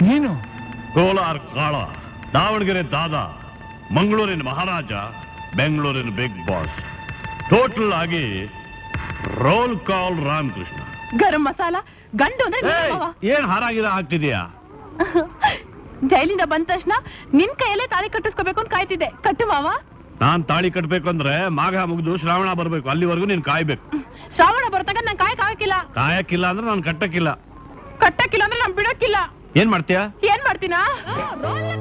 ನೀನು ಕೋಲಾರ ಕಾಳ ದಾವಣಗೆರೆ ದಾದ ಮಂಗಳೂರಿನ ಮಹಾರಾಜ ಬೆಂಗಳೂರಿನ ಬಿಗ್ ಬಾಸ್ ಟೋಟಲ್ ಆಗಿ ರೋಲ್ ಕಾಲ್ ರಾಮಕೃಷ್ಣ ಗರಂ ಮಸಾಲ ಗಂಡು ಅಂದ್ರೆ ನೀನೇ ಏಯ್, ಮಾವ. ಏನ್ ಹಾರಾಗಿರ ಆಗ್ತಿದ್ಯಾ ಜೈಲಿಂದ ಬಂದ ತಕ್ಷಣ ನಿನ್ ಕೈಯಲ್ಲೇ ತಾಳಿ ಕಟ್ಟಿಸ್ಕೋಬೇಕು ಅಂತ ಕಾಯ್ತಿದ್ದೆ ಕಟ್ಟು ಮಾವ ನಾನ್ ತಾಳಿ ಕಟ್ಬೇಕು ಅಂದ್ರೆ ಮಾಘ ಮುಗಿದು ಶ್ರಾವಣ ಬರ್ಬೇಕು ಅಲ್ಲಿವರೆಗೂ ನೀನ್ ಕಾಯ್ಬೇಕು ಶ್ರಾವಣ ಬರ್ತಕ ನಂಗೆ ಕಾಯಕ್ ಆಗಕ್ಕಿಲ್ಲ ಕಾಯಕ್ಕಿಲ್ಲ ಅಂದ್ರೆ ನಾನು ಕಟ್ಟಕ್ಕಿಲ್ಲ ಕಟ್ಟಕ್ಕಿಲ್ಲ ಅಂದ್ರೆ ನಾನ್ ಬಿಡಕ್ಕಿಲ್ಲ ಏನ್ ಮಾಡ್ತೀಯಾ ಏನ್ ಮಾಡ್ತೀನಾ